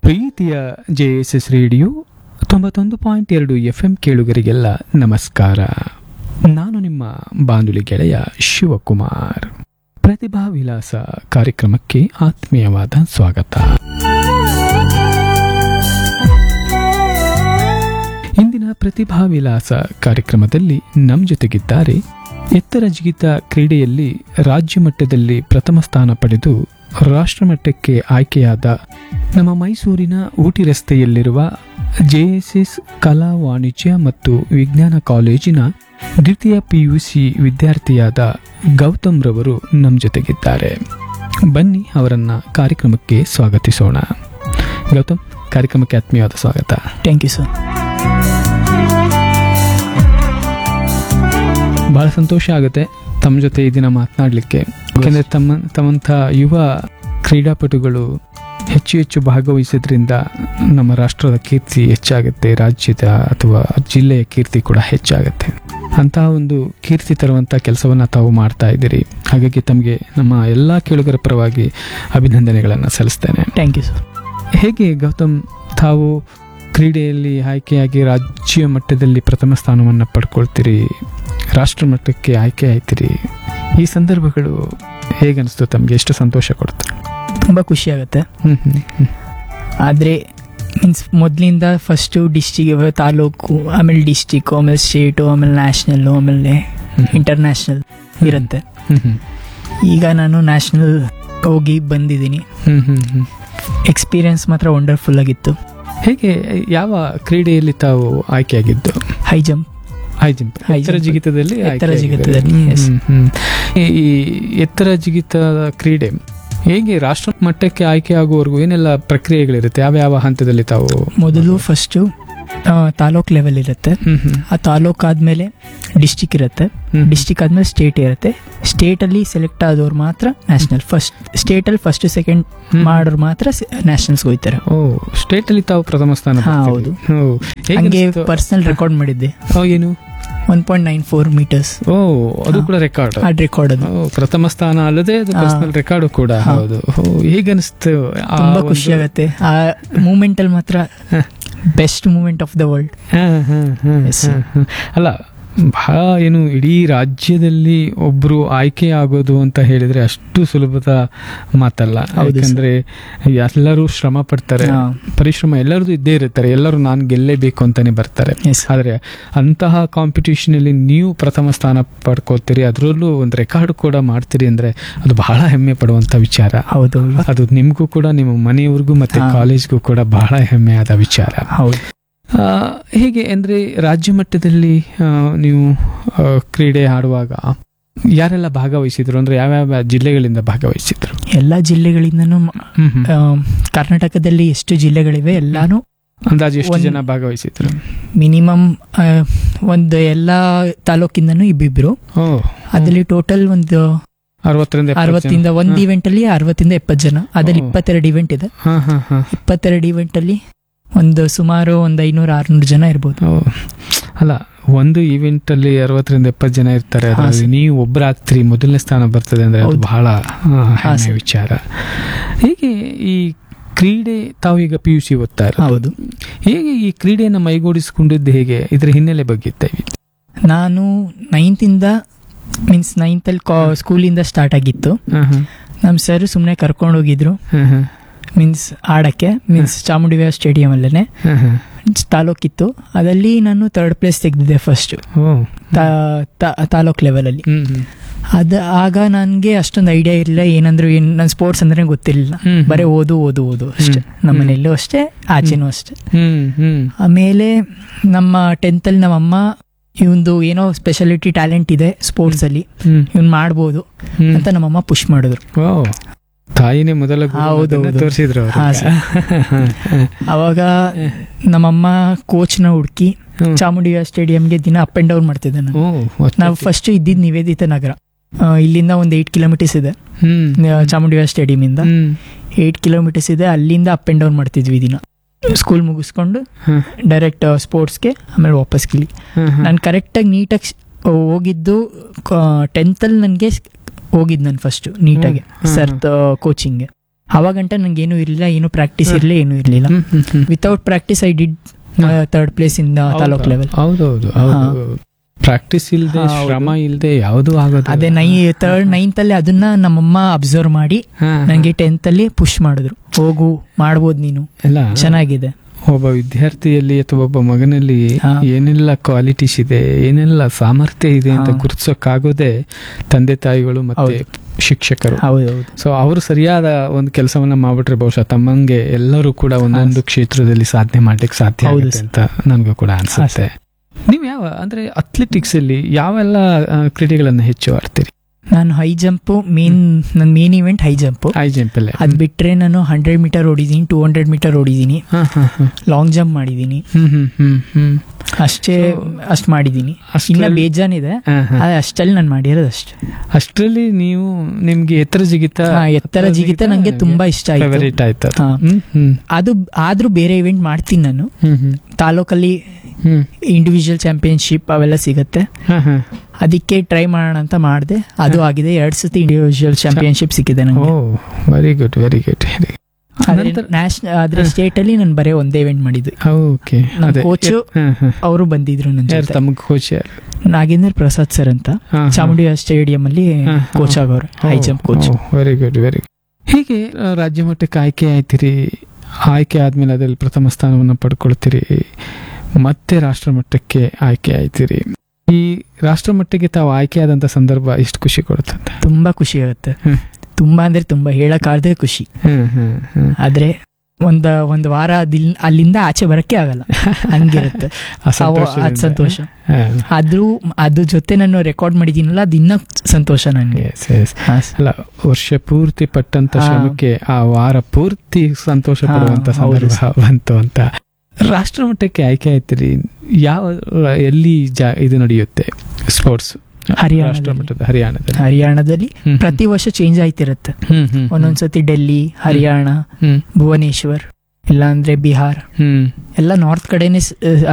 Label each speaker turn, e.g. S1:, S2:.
S1: ಪ್ರೀತಿಯ J S S radio ತೊಂಬತ್ತೊಂದು point ಎರಡು ಎಫ್ ಎಂ ಕೇಳುಗರಿಗೆಲ್ಲ ನಮಸ್ಕಾರ ನಾನು ನಿಮ್ಮ ಬಾನುಲಿ ಗೆಳೆಯ ಶಿವಕುಮಾರ್ ಪ್ರತಿಭಾ ವಿಲಾಸ ಕಾರ್ಯಕ್ರಮಕ್ಕೆ ಆತ್ಮೀಯವಾದ ಸ್ವಾಗತ ಇಂದಿನ ಪ್ರತಿಭಾ ವಿಲಾಸ ಕಾರ್ಯಕ್ರಮದಲ್ಲಿ ನಮ್ಮ ಜೊತೆಗಿದ್ದಾರೆ ಎತ್ತರ ಜಿಗಿತ ಕ್ರೀಡೆಯಲ್ಲಿ ರಾಜ್ಯ ಮಟ್ಟದಲ್ಲಿ ಪ್ರಥಮ ಸ್ಥಾನ ಪಡೆದು ರಾಷ್ಟ್ರಮಟ್ಟಕ್ಕೆ ಆಯ್ಕೆಯಾದ ನಮ್ಮ ಮೈಸೂರಿನ ಊಟಿ ರಸ್ತೆಯಲ್ಲಿರುವ ಜೆಎಸ್ಎಸ್ ಕಲಾ ವಾಣಿಜ್ಯ ಮತ್ತು ವಿಜ್ಞಾನ ಕಾಲೇಜಿನ ದ್ವಿತೀಯ ಪಿಯುಸಿ ವಿದ್ಯಾರ್ಥಿಯಾದ ಗೌತಮ್ ರವರು ನಮ್ಮ ಜೊತೆಗಿದ್ದಾರೆ ಬನ್ನಿ ಅವರನ್ನ ಕಾರ್ಯಕ್ರಮಕ್ಕೆ ಸ್ವಾಗತಿಸೋಣ ಗೌತಮ್ ಕಾರ್ಯಕ್ರಮಕ್ಕೆ ಆತ್ಮೀಯವಾದ ಸ್ವಾಗತ
S2: ಥ್ಯಾಂಕ್ ಯು ಸರ್
S1: ಬಹಳ ಸಂತೋಷ ಆಗುತ್ತೆ ತಮ್ಮ ಜೊತೆ ಈ ದಿನ ಮಾತನಾಡಲಿಕ್ಕೆ ಯಾಕೆಂದರೆ ತಮ್ಮ ತಮ್ಮಂಥ ಯುವ ಕ್ರೀಡಾಪಟುಗಳು ಹೆಚ್ಚು ಹೆಚ್ಚು ಭಾಗವಹಿಸೋದ್ರಿಂದ ನಮ್ಮ ರಾಷ್ಟ್ರದ ಕೀರ್ತಿ ಹೆಚ್ಚಾಗುತ್ತೆ ರಾಜ್ಯದ ಅಥವಾ ಜಿಲ್ಲೆಯ ಕೀರ್ತಿ ಕೂಡ ಹೆಚ್ಚಾಗುತ್ತೆ ಅಂತಹ ಒಂದು ಕೀರ್ತಿ ತರುವಂಥ ಕೆಲಸವನ್ನು ತಾವು ಮಾಡ್ತಾ ಇದ್ದೀರಿ ಹಾಗಾಗಿ ತಮಗೆ ನಮ್ಮ ಎಲ್ಲ ಕೇಳುಗರ ಪರವಾಗಿ ಅಭಿನಂದನೆಗಳನ್ನು ಸಲ್ಲಿಸ್ತೇನೆ
S2: ಥ್ಯಾಂಕ್ ಯು ಸರ್
S1: ಹೇಗೆ ಗೌತಮ್ ತಾವು ಕ್ರೀಡೆಯಲ್ಲಿ ಆಯ್ಕೆಯಾಗಿ ರಾಜ್ಯ ಮಟ್ಟದಲ್ಲಿ ಪ್ರಥಮ ಸ್ಥಾನವನ್ನು ಪಡ್ಕೊಳ್ತೀರಿ ರಾಷ್ಟ್ರ ಮಟ್ಟಕ್ಕೆ ಆಯ್ಕೆ ಆಯ್ತೀರಿ ಈ ಸಂದರ್ಭಗಳು ಹೇಗನ್ನಿಸ್ತು ತಮಗೆ ಎಷ್ಟು ಸಂತೋಷ ಕೊಡ್ತು
S2: ತುಂಬ ಖುಷಿ ಆಗುತ್ತೆ
S1: ಹ್ಮ್ ಹ್ಮ್ ಹ್ಮ್.
S2: ಆದರೆ ಮೀನ್ಸ್ ಮೊದಲಿಂದ ಫಸ್ಟು ಡಿಸ್ಟಿಕ್ ತಾಲೂಕು ಆಮೇಲೆ ಡಿಸ್ಟಿಕ್ಕು ಆಮೇಲೆ ಸ್ಟೇಟು ಆಮೇಲೆ ನ್ಯಾಷನಲ್ಲು ಆಮೇಲೆ
S1: ಹ್ಮ್.
S2: ಇಂಟರ್ನ್ಯಾಷನಲ್ ಇರುತ್ತೆ
S1: ಹ್ಮ್ ಹ್ಮ್.
S2: ಈಗ ನಾನು ನ್ಯಾಷನಲ್ ಹೋಗಿ ಬಂದಿದ್ದೀನಿ
S1: ಹ್ಮ್ ಹ್ಮ್ ಹ್ಮ್.
S2: ಎಕ್ಸ್ಪೀರಿಯನ್ಸ್ ಮಾತ್ರ ವಂಡರ್ಫುಲ್ ಆಗಿತ್ತು
S1: ಹೇಗೆ ಯಾವ ಕ್ರೀಡೆಯಲ್ಲಿ ತಾವು ಆಯ್ಕೆಯಾಗಿದ್ದು
S2: high jump
S1: high jump
S2: High
S1: ಎತ್ತರ
S2: jump.
S1: ಜಿಗಿತದಲ್ಲಿ
S2: ಎತ್ತರ
S1: ಆಯ್ಕೆಯಾಗಿದ್ದೀರಿ.
S2: ಜಿಗಿತದಲ್ಲಿ,
S1: ಹ್ಮ್,
S2: yes.
S1: ಹ್ಮ್, ಹ್ಮ್. ಈ ಈ ಎತ್ತರ ಜಿಗಿತ ಕ್ರೀಡೆ ಹೇಗೆ ರಾಷ್ಟ್ರ ಮಟ್ಟಕ್ಕೆ ಆಯ್ಕೆ ಆಗುವವರೆಗೂ ಏನೆಲ್ಲ ಪ್ರಕ್ರಿಯೆಗಳಿರುತ್ತೆ ಯಾವ ಯಾವ ಹಂತದಲ್ಲಿ ತಾವು
S2: ಮೊದಲು ಫಸ್ಟು ತಾಲೂಕ್ ಲೆವೆಲ್ ಇರುತ್ತೆ
S1: ಹ್ಮ್ ಹ್ಮ್
S2: ಆ ತಾಲೂಕ್ ಆದಮೇಲೆ ಡಿಸ್ಟಿಕ್ ಇರುತ್ತೆ
S1: ಹ್ಮ್.
S2: ಡಿಸ್ಟಿಕ್ ಆದ್ಮೇಲೆ ಸ್ಟೇಟ್ ಇರುತ್ತೆ ಸ್ಟೇಟಲ್ಲಿ ಸೆಲೆಕ್ಟ್ ಆದವ್ರು ಮಾತ್ರ ನ್ಯಾಷನಲ್ ಫಸ್ಟ್ ಸ್ಟೇಟಲ್ಲಿ ಫಸ್ಟ್ ಸೆಕೆಂಡ್
S1: ಹ್ಮ್.
S2: ಮಾಡೋರು ಮಾತ್ರ ನ್ಯಾಷನಲ್ಸ್ ಹೋಗ್ತಾರೆ
S1: ಓ ಸ್ಟೇಟ್ ಅಲ್ಲಿ ತಾವು ಪ್ರಥಮ ಸ್ಥಾನ
S2: ಹಾ,
S1: ಪಡ್ತೀರಿ. ಓ, ಹೇಗೆ
S2: ಹಂಗೆ
S1: ಅನ್ಸ್ತು?
S2: ಪರ್ಸನಲ್ ರೆಕಾರ್ಡ್ ಮಾಡಿದ್ದೆ
S1: ಓ, ಏನು
S2: one point nine four metres
S1: ಓ ಅದು
S2: ಹಾ.
S1: ಕೂಡ ರೆಕಾರ್ಡ್
S2: ಆ ರೆಕಾರ್ಡ್ ಅದು
S1: ಓ ಪ್ರಥಮ ಸ್ಥಾನ ಅಲ್ಲದೆ ಅದು
S2: ಹಾ.
S1: ಪರ್ಸನಲ್ ರೆಕಾರ್ಡ್ ಕೂಡ
S2: ಹಾ.
S1: ಹೌದು ಓ, ಹೇಗನ್ಸ್ತು ಆ
S2: ತುಂಬಾ
S1: ಒಂದು-
S2: ಖುಷಿ ಆಗುತ್ತೆ ಆ ಮೂಮೆಂಟ್ ಅಲ್ಲಿ ಮಾತ್ರ
S1: ಹ.
S2: Best moment of the world
S1: ಹಾ, ಹಾ, ಹಾ,
S2: Yes,
S1: ಹಾ, ಹಾ. ಅಲ್ಲ ಬಹಳ ಏನು ಇಡೀ ರಾಜ್ಯದಲ್ಲಿ ಒಬ್ರು ಆಯ್ಕೆ ಆಗೋದು ಅಂತ ಹೇಳಿದ್ರೆ ಅಷ್ಟು ಸುಲಭದ ಮಾತಲ್ಲ
S2: ಹೌದು ಸರ್.
S1: ಯಾಕಂದ್ರೆ ಎಲ್ಲರೂ ಶ್ರಮ ಪಡ್ತಾರೆ
S2: ಹಾ.
S1: ಪರಿಶ್ರಮ ಎಲ್ಲರದು ಇದ್ದೇ ಇರ್ತಾರೆ ಎಲ್ಲರೂ ನಾನು ಗೆಲ್ಲೇಬೇಕು ಅಂತಾನೆ ಬರ್ತಾರೆ
S2: ಎಸ್
S1: ಆದರೆ ಅಂತಹ ಕಾಂಪಿಟೇಷನ್ ಅಲ್ಲಿ ನೀವು ಪ್ರಥಮ ಸ್ಥಾನ ಪಡ್ಕೋತೀರಿ ಅದರಲ್ಲೂ ಒಂದು ರೆಕಾರ್ಡ್ ಕೂಡ ಮಾಡ್ತೀರಿ ಅಂದ್ರೆ ಅದು ಬಹಳ ಹೆಮ್ಮೆ ಪಡುವಂತ ವಿಚಾರ
S2: ಹೌದು
S1: ಅದು ನಿಮಗೂ ಕೂಡ ನಿಮ್ಮ ಮನೆಯವ್ರಿಗೂ ಮತ್ತೆ
S2: ಹಾ.
S1: ಕಾಲೇಜ್ಗೂ ಕೂಡ ಬಹಳ ಹೆಮ್ಮೆಯಾದ ವಿಚಾರ
S2: ಹೌದು
S1: ಆ, ಹೇಗೆ ಅಂದ್ರೆ ರಾಜ್ಯ ಮಟ್ಟದಲ್ಲಿ ಆ, ನೀವು ಆ, ಕ್ರೀಡೆ ಆಡುವಾಗ ಯಾರೆಲ್ಲ ಭಾಗವಹಿಸಿದ್ರು ಅಂದ್ರೆ ಯಾವ್ಯಾವ ಜಿಲ್ಲೆಗಳಿಂದ ಭಾಗವಹಿಸಿದ್ರು
S2: ಎಲ್ಲ ಜಿಲ್ಲೆಗಳಿಂದನೂ ಆ, ಕರ್ನಾಟಕದಲ್ಲಿ ಎಷ್ಟು ಜಿಲ್ಲೆಗಳಿವೆ ಎಲ್ಲಾನು
S1: ಅಂದಾಜು ಎಷ್ಟು
S2: ಒಂದ್-
S1: ಜನ ಭಾಗವಹಿಸಿದ್ರು
S2: ಮಿನಿಮಮ್ ಒಂದು ಎಲ್ಲ ತಾಲೂಕಿಂದನೂ ಇಬ್ಬಿಬ್ರು
S1: ಓ
S2: ಅದ್ರಲ್ಲಿ ಟೋಟಲ್ ಒಂದು
S1: ಅರವತ್ತರಿಂದ ಎಪ್ಪತ್ತು ಜನ.
S2: ಅರವತ್ತಿಂದ ಒಂದು
S1: ಹಾ.
S2: ಇವೆಂಟ್ ಅಲ್ಲಿ ಅರವತ್ತಿಂದ ಎಪ್ಪತ್ತು ಜನ ಅದ್ರಲ್ಲಿ
S1: ಓ.
S2: ಇಪ್ಪತ್ತೆರಡು ಇವೆಂಟ್ ಇದೆ
S1: ಹಾ ಹಾ ಹಾ
S2: ಇಪ್ಪತ್ತೆರಡು ಇವೆಂಟ್ ಅಲ್ಲಿ ಒಂದು ಸುಮಾರು ಒಂದು ಐನೂರು ಆರ್ನೂರು ಜನ ಇರ್ಬೋದು
S1: ಓ, ಅಲ್ಲ ಒಂದು ಈವೆಂಟ್ ಅಲ್ಲಿ ಅರವತ್ತರಿಂದ ಎಪ್ಪತ್ತು ಜನ ಇರ್ತಾರೆ
S2: ಹಾ,
S1: ಅದರಲ್ಲಿ
S2: ಸರ್.
S1: ನೀವು ಒಬ್ಬರಾಗ್ತೀರಿ ಮೊದಲನೇ ಸ್ಥಾನ ಬರ್ತದೆ ಅಂದ್ರೆ ಅದು
S2: ಹೌದು.
S1: ಬಹಳ ಆ, ಹೆಮ್ಮೆ
S2: ಸರ್.
S1: ವಿಚಾರ ಹೇಗೆ ಈ ಕ್ರೀಡೆ ತಾವು ಈಗ ಪಿ ಯು ಸಿ ಓದ್ತಾ ಇರೋದು
S2: ಹೌದು
S1: ಹೇಗೆ ಈ ಕ್ರೀಡೆಯನ್ನು ಮೈಗೂಡಿಸಿಕೊಂಡಿದ್ದು ಹೇಗೆ ಇದರ ಹಿನ್ನೆಲೆ ಬಗ್ಗೆ ದಯವಿಟ್ಟು
S2: ನಾನು ನೈನ್ತಿಂದ ಮೀನ್ಸ್ ನೈನ್ತಲ್ಲಿ ಕಾ ಸ್ಕೂಲಿಂದ ಸ್ಟಾರ್ಟ್ ಆಗಿತ್ತು
S1: ಹಾ, ಹಾ,
S2: ನಮ್ಮ ಸರ್ ಸುಮ್ಮನೆ ಕರ್ಕೊಂಡು ಹೋಗಿದ್ರು
S1: ಹಾ, ಹಾ,
S2: ಮೀನ್ಸ್ ಆಡಕ್ಕೆ ಮೀನ್ಸ್ ಚಾಮುಂಡಿ ವಿಹಾರ್ ಸ್ಟೇಡಿಯಂ ಅಲ್ಲೇ
S1: ಹಾ, ಹಾ.
S2: ತಾಲೂಕಿತ್ತು ಅದಲ್ಲಿ ನಾನು ಥರ್ಡ್ ಪ್ಲೇಸ್ ತೆಗೆದಿದ್ದೆ ಫಸ್ಟ್
S1: ಓ,
S2: ತಾಲೂಕ್ ಲೆವೆಲಲ್ಲಿ
S1: ಹ್ಮ್, ಹ್ಮ್.
S2: ಅದು ಆಗ ನನಗೆ ಅಷ್ಟೊಂದು ಐಡಿಯಾ ಇರಲಿಲ್ಲ ಏನಂದ್ರೆ ಏನು ನನ್ನ ಸ್ಪೋರ್ಟ್ಸ್ ಅಂದ್ರೆ ಗೊತ್ತಿರಲಿಲ್ಲ
S1: ಹ್ಮ್, ಹ್ಮ್.
S2: ಬರೀ ಓದು ಓದು ಓದು ಅಷ್ಟೇ
S1: ಹ್ಮ್.
S2: ನಮ್ಮ ಮನೆಯಲ್ಲೂ ಅಷ್ಟೇ ಆಚೆನೂ ಅಷ್ಟೇ
S1: ಹ್ಮ್, ಹ್ಮ್,
S2: ಆಮೇಲೆ ನಮ್ಮ ಟೆಂತಲ್ಲಿ ನಮ್ಮಮ್ಮ ಇವಂದು ಏನೋ ಸ್ಪೆಷಾಲಿಟಿ ಟ್ಯಾಲೆಂಟ್ ಇದೆ ಸ್ಪೋರ್ಟ್ಸ್ ಅಲ್ಲಿ
S1: ಹ್ಮ್,
S2: ಇವ್ನು ಮಾಡ್ಬೋದು
S1: ಹ್ಮ್.
S2: ಅಂತ ನಮ್ಮಮ್ಮ ಪುಷ್ ಮಾಡಿದ್ರು
S1: ಓ, ತಾಯಿನೇ ಮೊದಲ ಗುರು
S2: ಹೌದು,
S1: ಅನ್ನೋದನ್ನ
S2: ಹೌದು.
S1: ತೋರಿಸಿದ್ರು ಅವ್ರು.
S2: ಹಾ, ಸರ್. ಅವಾಗ ನಮ್ಮಮ್ಮ ಕೋಚ್ನ ಹುಡುಕಿ
S1: ಹ್ಮ್.
S2: ಚಾಮುಂಡಿ ಸ್ಟೇಡಿಯಂಗೆ ದಿನ ಅಪ್ ಅಂಡ್ ಡೌನ್ ಮಾಡ್ತಿದ್ದೆ ನಾನು
S1: ಓ, ಒತ್ತಕ್ಕೆ.
S2: ನಾವು ಫಸ್ಟ್ ಇದ್ದಿದ್ದು ನಿವೇದಿತ ನಗರ ಆ, ಇಲ್ಲಿಂದ ಒಂದು ಏಯ್ಟ್ ಕಿಲೋಮೀಟರ್ಸ್ ಇದೆ
S1: ಹ್ಮ್,
S2: ಆ, ಚಾಮುಂಡಿ ಸ್ಟೇಡಿಯಂ ಇಂದ
S1: ಹ್ಮ್,
S2: ಏಯ್ಟ್ ಕಿಲೋಮೀಟರ್ಸ್ ಇದೆ ಅಲ್ಲಿಂದ ಅಪ್ ಅಂಡ್ ಡೌನ್ ಮಾಡ್ತಿದ್ವಿ ದಿನ ಸ್ಕೂಲ್ ಮುಗಿಸ್ಕೊಂಡು
S1: ಹ್ಮ್.
S2: ಡೈರೆಕ್ಟ್ ಸ್ಪೋರ್ಟ್ಸ್ಗೆ ಆಮೇಲೆ ವಾಪಸ್ ಕಿಲಿ
S1: ಹ್ಮ್, ಹ್ಮ್.
S2: ನಾನು ಕರೆಕ್ಟಾಗಿ ನೀಟಾಗಿ ಹೋಗಿದ್ದು ಟೆಂತಲ್ಲಿ ನನಗೆ ಹೋಗಿದ್ದು ನಾನು ಫಸ್ಟ್ ನೀಟಾಗಿ
S1: ಹ್ಮ್.
S2: ಸರ್ ಕೋಚಿಂಗ್ಗೆ ಅವಾಗಂಟ ನಂಗೆ ಏನು ಇರಲಿಲ್ಲ ಏನು ಪ್ರಾಕ್ಟೀಸ್ ಇರಲಿಲ್ಲ ಏನು ಇರಲಿಲ್ಲ
S1: ಹ್ಮ್, ಹ್ಮ್, ಹ್ಮ್.
S2: Without practice I did third place in taluk level
S1: ಹೌದೌದು ಹೌದು ಪ್ರಾಕ್ಟೀಸ್ ಇಲ್ದೆ
S2: ಹಾ, ಹೌದು.
S1: ಶ್ರಮ ಇಲ್ದೆ ಯಾವುದು ಆಗೋದು
S2: ಅದೇ ನೈ ಥರ್ಡ್ ನೈನ್ತ್ ಅಲ್ಲಿ ಅದನ್ನ ನಮ್ಮಮ್ಮ ಅಬ್ಸರ್ವ್ ಮಾಡಿ
S1: ಹಾ, ಹಾ.
S2: ನಂಗೆ ಟೆಂತ್ ಅಲ್ಲಿ ಪುಷ್ ಮಾಡಿದ್ರು ಹೋಗು ಮಾಡ್ಬೋದು ನೀನು
S1: ಎಲ್ಲ
S2: ಚೆನ್ನಾಗಿದೆ
S1: ಒಬ್ಬ ವಿದ್ಯಾರ್ಥಿಯಲ್ಲಿ ಅಥವಾ ಒಬ್ಬ ಮಗನಲ್ಲಿ
S2: ಹಾ.
S1: ಏನೆಲ್ಲ ಕ್ವಾಲಿಟೀಸ್ ಇದೆ ಏನೆಲ್ಲ ಸಾಮರ್ಥ್ಯ ಇದೆ ಅಂತ
S2: ಹಾ.
S1: ಗುರುತಿಸೋಕ್ಕಾಗೋದೇ ತಂದೆ ತಾಯಿಗಳು ಮತ್ತೆ ಶಿಕ್ಷಕರು
S2: ಹೌದೌದು
S1: ಸೊ ಅವರು ಸರಿಯಾದ ಒಂದು ಕೆಲಸವನ್ನ ಮಾಡ್ಬಿಟ್ರೆ ಬಹುಶಃ ತಮ್ಮಂಗೆ ಎಲ್ಲರೂ ಕೂಡ ಒಂದೊಂದು ಕ್ಷೇತ್ರದಲ್ಲಿ ಸಾಧನೆ ಮಾಡ್ಲಿಕ್ಕೆ ಸಾಧ್ಯ
S2: ಹೌದು
S1: ಆಗುತ್ತೆ ಅಂತ ನನಗೂ ಕೂಡ ಅನ್ಸುತ್ತೆ ನೀವು ಯಾವ ಅಂದ್ರೆ ಅಥ್ಲೆಟಿಕ್ಸ್ ಅಲ್ಲಿ ಯಾವೆಲ್ಲ ಆ, ಕ್ರೀಡೆಗಳನ್ನ ಹೆಚ್ಚು ಆಡ್ತೀರಿ
S2: ನಾನು ಹೈ ಜಂಪ್ ಮೇನ್ ನನ್ನ main event high jump
S1: high jump ಅಲ್ಲೇ
S2: ಅದ್ ಬಿಟ್ರೆ ನಾನು ಹಂಡ್ರೆಡ್ ಮೀಟರ್ ಓಡಿದೀನಿ ಟೂ ಹಂಡ್ರೆಡ್ ಮೀಟರ್ ಓಡಿದೀನಿ
S1: ಹಾ, ಹಾ, ಹಾ.
S2: ಲಾಂಗ್ ಜಂಪ್ ಮಾಡಿದೀನಿ
S1: ಹ್ಮ್ ಹ್ಮ್ ಹ್ಮ್ ಹ್ಮ್
S2: ಅಷ್ಟೇ
S1: So,
S2: ಅಷ್ಟ್ ಮಾಡಿದೀನಿ ಇನ್ನ
S1: ಅಷ್ಟ್ರಲ್ಲಿ-
S2: ಬೇಜಾನಿದೆ
S1: ಹಾ, ಹಾ.
S2: ಆದ್ರೆ ಅಷ್ಟಲ್ಲಿ ನಾನು ಮಾಡಿರೋದು ಅಷ್ಟೇ
S1: ಅಷ್ಟರಲ್ಲಿ ನೀವು ನಿಮ್ಗೆ ಎತ್ತರ ಜಿಗಿತ
S2: ಹಾ, ಎತ್ತರ ಜಿಗಿತ ನಂಗೆ ತುಂಬಾ ಇಷ್ಟ ಆಯ್ತು
S1: ಫೇವರೇಟ್ ಆಯ್ತು ಅದು.
S2: ಹಾ.
S1: ಹ್ಮ್ ಹ್ಮ್
S2: ಅದು ಆದ್ರೂ ಬೇರೆ ಇವೆಂಟ್ ಮಾಡ್ತೀನಿ ನಾನು
S1: ಹ್ಮ್ ಹ್ಮ್
S2: ತಾಲೂಕಲ್ಲಿ
S1: ಹ್ಮ್
S2: ಇಂಡಿವಿಜುವಲ್ ಚಾಂಪಿಯನ್ಶಿಪ್ ಅವೆಲ್ಲ ಸಿಗುತ್ತೆ
S1: ಹಾ, ಹಾ.
S2: ಅದಕ್ಕೆ ಟ್ರೈ ಮಾಡೋಣ ಅಂತ ಮಾಡಿದೆ ಅದು ಆಗಿದೆ ಎರಡ್ ಸತಿ ಇಂಡಿವಿಜುವಲ್ ಚಾಂಪಿಯನ್ಶಿಪ್ ಸಿಕ್ಕಿದೆ
S1: ಓ
S2: ನಂಗೆ
S1: ವೆರಿ ಗುಡ್ ವೆರಿ ಗುಡ್
S2: ಆದ್ರೆ ನ್ಯಾಷನಲ್ ಆದ್ರೆ ಸ್ಟೇಟ್ ಅಲ್ಲಿ ನಾನು ಬರೀ ಒಂದೇ ಇವೆಂಟ್ ಮಾಡಿದ್ದು
S1: ಓಕೆ
S2: ನಮ್
S1: ಅದೇ
S2: coach-
S1: ಹಾ, ಹಾ.
S2: ಅವರು ಬಂದಿದ್ರು ನನ್ನ
S1: ಯಾರು
S2: ಜೊತೆ
S1: ತಮಗೆ ಕೋಚ್ ಯಾರು
S2: ನಾಗೇಂದ್ರ ಪ್ರಸಾದ್ ಸರ್ ಅಂತ
S1: ಹಾ, ಹಾ.
S2: ಚಾಮುಂಡಿ ಸ್ಟೇಡಿಯಂ ಅಲ್ಲಿ
S1: ಹಾ, ಹಾ.
S2: ಕೋಚ್ ಆಗೋರು high jump coach
S1: very good very good ಹೀಗೆ ಆ, ರಾಜ್ಯ ಮಟ್ಟಕ್ಕೆ ಆಯ್ಕೆ ಆಯ್ತಿರಿ ಆಯ್ಕೆ ಆದ್ಮೇಲೆ ಅದ್ರಲ್ಲಿ ಪ್ರಥಮ ಸ್ಥಾನವನ್ನು ಪಡ್ಕೊಳ್ತೀರಿ ಮತ್ತೆ ರಾಷ್ಟ್ರ ಮಟ್ಟಕ್ಕೆ ಆಯ್ಕೆ ಆಯ್ತಿರಿ ಈ ರಾಷ್ಟ್ರ ಮಟ್ಟಿಗೆ ತಾವು ಆಯ್ಕೆ ಆದಂತ ಸಂದರ್ಭ ಎಷ್ಟು ಖುಷಿ ಕೊಡುತ್ತಂತೆ
S2: ತುಂಬಾ ಖುಷಿ ಆಗುತ್ತೆ
S1: ಹ್ಮ್.
S2: ತುಂಬಾ ಅಂದ್ರೆ ತುಂಬಾ ಹೇಳಕ್ಕಾಗದೆ ಖುಷಿ
S1: ಹ್ಮ್ ಹ್ಮ್ ಹ್ಮ್
S2: ಆದ್ರೆ ಒಂದ ಒಂದ್ ವಾರ ಅದಿಲ್- ಅಲ್ಲಿಂದ ಆಚೆ ಬರಕ್ಕೆ ಆಗಲ್ಲ ಹಂಗಿರುತ್ತೆ
S1: ಆ
S2: ಅವು-
S1: ಸಂತೋಷದಿಂದ.
S2: ಅದ್ ಸಂತೋಷ
S1: ಹಾ.
S2: ಆದ್ರೂ ಅದ್ರ ಜೊತೆ ನಾನು ರೆಕಾರ್ಡ್ ಮಾಡಿದ್ದೀನಲ್ಲ ಅದು ಇನ್ನ ಸಂತೋಷ ನನಗೆ
S1: Yes, yes. ಅಲ್ಲ ವರ್ಷ ಪೂರ್ತಿ ಪಟ್ಟಂತ
S2: ಹಾ.
S1: ಶ್ರಮಕ್ಕೆ ಆ ವಾರ ಪೂರ್ತಿ ಸಂತೋಷ
S2: ಹಾ,
S1: ಪಡುವಂತ
S2: ಹೌದು
S1: ಸಂದರ್ಭ ಬಂತು ಅಂತ ರಾಷ್ಟ್ರ ಮಟ್ಟಕ್ಕೆ ಆಯ್ಕೆ ಆಯ್ತಿರಿ ಯಾವ ಎಲ್ಲಿ ಜಾ- ಇದು ನಡೆಯುತ್ತೆ ಸ್ಪೋರ್ಟ್ಸ್
S2: ಹರಿಯಾಣದಲ್ಲಿ.
S1: ರಾಷ್ಟ್ರ ಮಟ್ಟದ ಹರಿಯಾಣದಲ್ಲಿ
S2: ಹರಿಯಾಣದಲ್ಲಿ
S1: ಹ್ಮ್,
S2: ಪ್ರತಿ ವರ್ಷ ಚೇಂಜ್ ಆಯ್ತಿರತ್ತೆ
S1: ಹ್ಮ್, ಹ್ಮ್,
S2: ಒಂದೊಂದ್ಸತಿ ಡೆಲ್ಲಿ ಹರಿಯಾಣ
S1: ಹ್ಮ್,
S2: ಭುವನೇಶ್ವರ್ ಇಲ್ಲಾಂದ್ರೆ ಬಿಹಾರ್
S1: ಹ್ಮ್
S2: ಎಲ್ಲ ನಾರ್ತ್ ಕಡೆನೆ ಸ್-